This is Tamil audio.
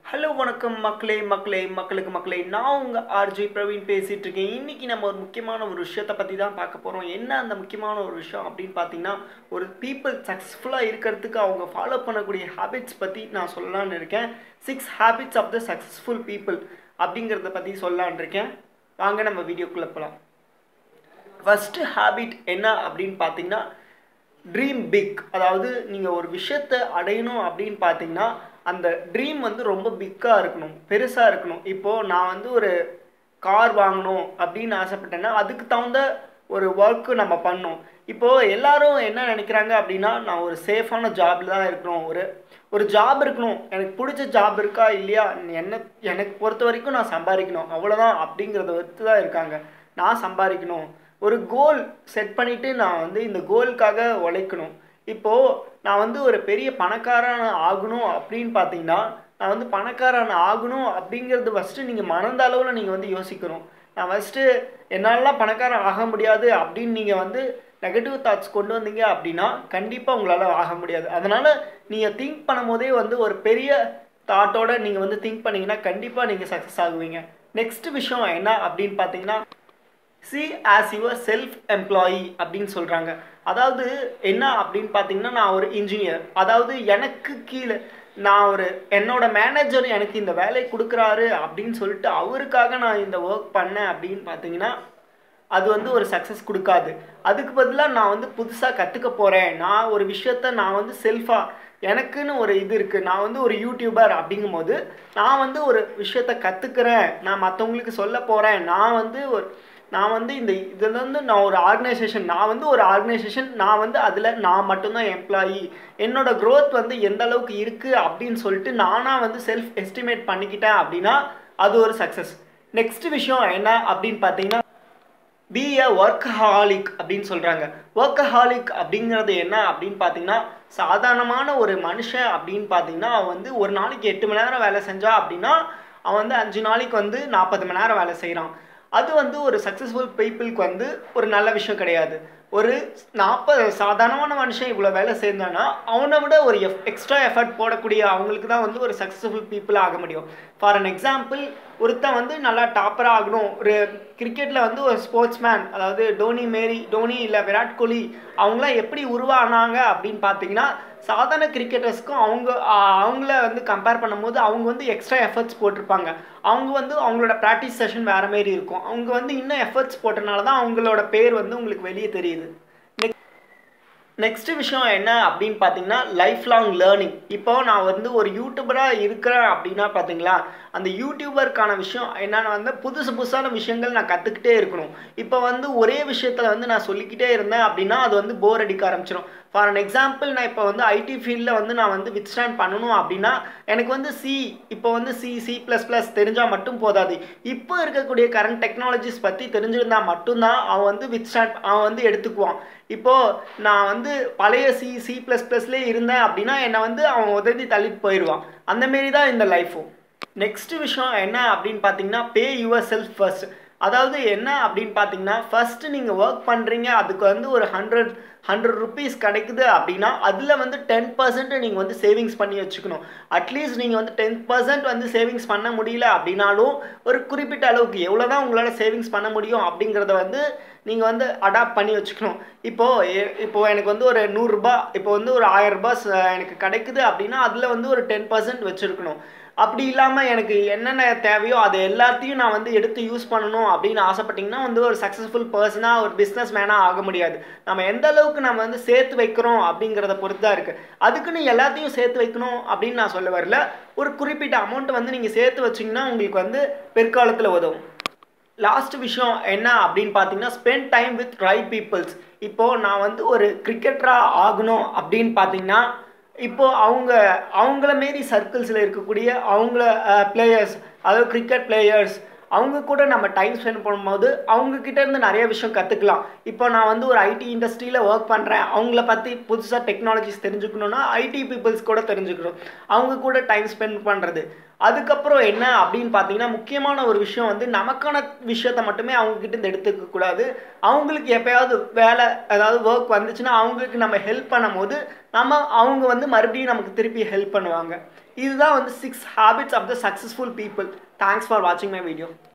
ஹலோ வணக்கம் மக்களே மக்களே மக்களுக்கு மக்களே நான் உங்கள் ஆர்ஜி பிரவீன் பேசிகிட்டு இருக்கேன் இன்றைக்கி நம்ம ஒரு முக்கியமான ஒரு விஷயத்தை பற்றி தான் பார்க்க போகிறோம் என்ன அந்த முக்கியமான ஒரு விஷயம் அப்படின்னு பார்த்தீங்கன்னா ஒரு பீப்புள் சக்ஸஸ்ஃபுல்லாக இருக்கிறதுக்கு அவங்க ஃபாலோ பண்ணக்கூடிய ஹேபிட்ஸ் பற்றி நான் சொல்லலான்னு இருக்கேன் six habits of the successful people அப்படிங்கிறத பற்றி சொல்லலான்னு இருக்கேன் வாங்க நம்ம வீடியோக்குள்ளே போகலாம் ஃபஸ்ட்டு ஹேபிட் என்ன அப்படின்னு பார்த்தீங்கன்னா ட்ரீம் பிக் அதாவது நீங்கள் ஒரு விஷயத்தை அடையணும் அப்படின்னு பார்த்தீங்கன்னா அந்த ட்ரீம் வந்து ரொம்ப பிக்காக இருக்கணும் பெருசாக இருக்கணும் இப்போது நான் வந்து ஒரு கார் வாங்கணும் அப்படின்னு ஆசைப்பட்டேன்னா அதுக்கு தகுந்த ஒரு ஒர்க்கு நம்ம பண்ணோம் இப்போது எல்லாரும் என்ன நினைக்கிறாங்க அப்படின்னா நான் ஒரு சேஃபான ஜாபில் தான் இருக்கணும் ஒரு ஒரு ஜாப் இருக்கணும் எனக்கு பிடிச்ச ஜாப் இருக்கா இல்லையா என்ன எனக்கு பொறுத்த வரைக்கும் நான் சம்பாதிக்கணும் அவ்வளோதான் அப்படிங்கிறத வச்சு தான் இருக்காங்க நான் சம்பாதிக்கணும் ஒரு கோல் செட் பண்ணிவிட்டு நான் வந்து இந்த கோலுக்காக உழைக்கணும் இப்போது நான் வந்து ஒரு பெரிய பணக்காரன் ஆகணும் அப்படின்னு பார்த்தீங்கன்னா நான் வந்து பணக்காரன் ஆகணும் அப்படிங்கிறது ஃபஸ்ட்டு நீங்கள் மனந்த அளவில் நீங்கள் வந்து யோசிக்கணும் நான் ஃபஸ்ட்டு என்னாலலாம் பணக்காரன் ஆக முடியாது அப்படின்னு நீங்கள் வந்து நெகட்டிவ் தாட்ஸ் கொண்டு வந்தீங்க அப்படின்னா கண்டிப்பாக உங்களால் ஆக முடியாது அதனால் நீங்கள் திங்க் பண்ணும் போதே வந்து ஒரு பெரிய தாட்டோட நீங்கள் வந்து திங்க் பண்ணிங்கன்னா கண்டிப்பாக நீங்கள் சக்ஸஸ் ஆகுவீங்க நெக்ஸ்ட் விஷயம் என்ன அப்படின்னு பார்த்தீங்கன்னா see as yourself employee அப்படின்னு சொல்கிறாங்க அதாவது என்ன அப்படின்னு பார்த்தீங்கன்னா நான் ஒரு இன்ஜினியர் அதாவது எனக்கு கீழே நான் ஒரு என்னோட மேனேஜர் எனக்கு இந்த வேலை கொடுக்குறாரு அப்படின்னு சொல்லிட்டு அவருக்காக நான் இந்த ஒர்க் பண்ணேன் அப்படின்னு பார்த்தீங்கன்னா அது வந்து ஒரு சக்ஸஸ் கொடுக்காது அதுக்கு பதிலாக நான் வந்து புதுசாக கற்றுக்க போகிறேன் நான் ஒரு விஷயத்த நான் வந்து செல்ஃபாக எனக்குன்னு ஒரு இது இருக்குது நான் வந்து ஒரு யூடியூபர் அப்படிங்கும்போது நான் வந்து ஒரு விஷயத்த கற்றுக்கிறேன் நான் மற்றவங்களுக்கு சொல்ல போகிறேன் நான் வந்து ஒரு நான் வந்து இந்த இதில் வந்து நான் ஒரு ஆர்கனைசேஷன் நான் வந்து ஒரு ஆர்கனைசேஷன் நான் வந்து அதில் நான் மட்டும்தான் எம்ப்ளாயி என்னோட க்ரோத் வந்து எந்த அளவுக்கு இருக்குது அப்படின்னு சொல்லிட்டு நானாக வந்து செல்ஃப் எஸ்டிமேட் பண்ணிக்கிட்டேன் அப்படின்னா அது ஒரு சக்ஸஸ் நெக்ஸ்ட் விஷயம் என்ன அப்படின்னு பார்த்தீங்கன்னா பி அ ஒர்க் ஹாலிக் அப்படின்னு சொல்கிறாங்க ஒர்க் ஹாலிக் அப்படிங்கிறது என்ன அப்படின்னு பார்த்தீங்கன்னா சாதாரணமான ஒரு மனுஷன் அப்படின்னு பார்த்தீங்கன்னா அவன் வந்து ஒரு நாளைக்கு எட்டு மணி நேரம் வேலை செஞ்சா அப்படின்னா அவன் வந்து அஞ்சு நாளைக்கு வந்து நாற்பது மணி நேரம் வேலை செய்கிறான் அது வந்து ஒரு சக்ஸஸ்ஃபுல் பீப்புளுக்கு வந்து ஒரு நல்ல விஷயம் கிடையாது ஒரு நாற்பது சாதாரணமான மனுஷன் இவ்வளோ வேலை செய்தானா அவனை விட ஒரு எஃப் எக்ஸ்ட்ரா எஃபர்ட் போடக்கூடிய அவங்களுக்கு தான் வந்து ஒரு சக்ஸஸ்ஃபுல் பீப்புள் ஆக முடியும் ஃபார் அன் எக்ஸாம்பிள் ஒருத்தன் வந்து நல்லா டாப்பராக ஆகணும் ஒரு கிரிக்கெட்டில் வந்து ஒரு ஸ்போர்ட்ஸ் மேன் அதாவது டோனி மேரி டோனி இல்லை விராட் கோலி அவங்களாம் எப்படி உருவானாங்க அப்படின்னு பார்த்தீங்கன்னா சாதாரண கிரிக்கெட்டர்ஸ்க்கும் அவங்க அவங்கள வந்து கம்பேர் பண்ணும்போது அவங்க வந்து எக்ஸ்ட்ரா எஃபர்ட்ஸ் போட்டிருப்பாங்க அவங்க வந்து அவங்களோட ப்ராக்டிஸ் செஷன் வேறு மாரி இருக்கும் அவங்க வந்து இன்னும் எஃபர்ட்ஸ் போட்டனால தான் அவங்களோட பேர் வந்து உங்களுக்கு வெளியே தெரியுது நெக்ஸ்ட் விஷயம் என்ன அப்படின்னு பார்த்தீங்கன்னா லைஃப் லாங் லேர்னிங் இப்போ நான் வந்து ஒரு யூடியூபராக இருக்கிறேன் அப்படின்னா பார்த்தீங்களா அந்த யூடியூபருக்கான விஷயம் என்னென்ன வந்து புதுசு புதுசான விஷயங்கள் நான் கற்றுக்கிட்டே இருக்கணும் இப்போ வந்து ஒரே விஷயத்தில் வந்து நான் சொல்லிக்கிட்டே இருந்தேன் அப்படின்னா அது வந்து போர் அடிக்க ஆரம்பிச்சிடும் ஃபார் அன் எக்ஸாம்பிள் நான் இப்போ வந்து ஐடி ஃபீல்டில் வந்து நான் வந்து வித் ஸ்டாண்ட் பண்ணணும் அப்படின்னா எனக்கு வந்து சி இப்போ வந்து சி சி ப்ளஸ் ப்ளஸ் தெரிஞ்சால் மட்டும் போதாது இப்போ இருக்கக்கூடிய கரண்ட் டெக்னாலஜிஸ் பற்றி தெரிஞ்சிருந்தா மட்டும்தான் அவன் வந்து வித் ஸ்டாண்ட் அவன் வந்து எடுத்துக்குவான் இப்போது நான் வந்து பழைய சி சி ப்ளஸ் ப்ளஸ்லேயே இருந்தேன் அப்படின்னா என்னை வந்து அவன் உதவி தள்ளிட்டு போயிடுவான் அந்தமாரி தான் இந்த லைஃபும் நெக்ஸ்ட் விஷயம் என்ன அப்படின்னு பார்த்தீங்கன்னா பே யுவர் செல்ஃப் ஃபர்ஸ்ட் அதாவது என்ன அப்படின்னு பார்த்தீங்கன்னா ஃபஸ்ட்டு நீங்கள் ஒர்க் பண்ணுறீங்க அதுக்கு வந்து ஒரு ஹண்ட்ரட் ஹண்ட்ரட் ருபீஸ் கிடைக்குது அப்படின்னா அதில் வந்து டென் பர்சன்ட் நீங்கள் வந்து சேவிங்ஸ் பண்ணி வச்சுக்கணும் அட்லீஸ்ட் நீங்கள் வந்து டென் பர்சன்ட் வந்து சேவிங்ஸ் பண்ண முடியல அப்படின்னாலும் ஒரு குறிப்பிட்ட அளவுக்கு எவ்வளோ தான் உங்களால் சேவிங்ஸ் பண்ண முடியும் அப்படிங்கிறத வந்து நீங்கள் வந்து அடாப்ட் பண்ணி வச்சுக்கணும் இப்போது இப்போது எனக்கு வந்து ஒரு நூறுரூபா இப்போ வந்து ஒரு ஆயிரரூபா எனக்கு கிடைக்குது அப்படின்னா அதில் வந்து ஒரு டென் பர்சன்ட் வச்சுருக்கணும் அப்படி இல்லாமல் எனக்கு என்னென்ன தேவையோ அதை எல்லாத்தையும் நான் வந்து எடுத்து யூஸ் பண்ணணும் அப்படின்னு ஆசைப்பட்டிங்கன்னா வந்து ஒரு சக்ஸஸ்ஃபுல் பர்சனாக ஒரு பிஸ்னஸ் மேனாக ஆக முடியாது நம்ம எந்த அளவுக்கு நம்ம வந்து சேர்த்து வைக்கிறோம் அப்படிங்கிறத பொறுத்து தான் இருக்குது அதுக்குன்னு எல்லாத்தையும் சேர்த்து வைக்கணும் அப்படின்னு நான் சொல்ல வரல ஒரு குறிப்பிட்ட அமௌண்ட்டை வந்து நீங்கள் சேர்த்து வச்சிங்கன்னா உங்களுக்கு வந்து பிற்காலத்தில் உதவும் லாஸ்ட் விஷயம் என்ன அப்படின்னு பார்த்தீங்கன்னா spend time with right peoples இப்போது நான் வந்து ஒரு கிரிக்கெட்டராக ஆகணும் அப்படின்னு பார்த்தீங்கன்னா இப்போ அவங்க அவங்கள மாரி சர்க்கிள்ஸில் இருக்கக்கூடிய அவங்கள பிளேயர்ஸ் அதாவது கிரிக்கெட் பிளேயர்ஸ் அவங்க கூட நம்ம டைம் ஸ்பெண்ட் பண்ணும்போது அவங்கக்கிட்ட இருந்து நிறைய விஷயம் கற்றுக்கலாம் இப்போ நான் வந்து ஒரு ஐடி இண்டஸ்ட்ரியில் ஒர்க் பண்ணுறேன் அவங்கள பற்றி புதுசாக டெக்னாலஜிஸ் தெரிஞ்சுக்கணுன்னா ஐடி பீப்புள்ஸ் கூட தெரிஞ்சுக்கணும் அவங்க கூட டைம் ஸ்பெண்ட் பண்ணுறது அதுக்கப்புறம் என்ன அப்படின்னு பார்த்தீங்கன்னா முக்கியமான ஒரு விஷயம் வந்து நமக்கான விஷயத்த மட்டுமே அவங்கக்கிட்ட இருந்து எடுத்துக்க கூடாது அவங்களுக்கு எப்பயாவது வேலை அதாவது ஒர்க் வந்துச்சுன்னா அவங்களுக்கு நம்ம ஹெல்ப் பண்ணும் போது நம்ம அவங்க வந்து மறுபடியும் நமக்கு திருப்பி ஹெல்ப் பண்ணுவாங்க இதுதான் வந்து six habits of the successful people thanks for வாட்சிங் மை வீடியோ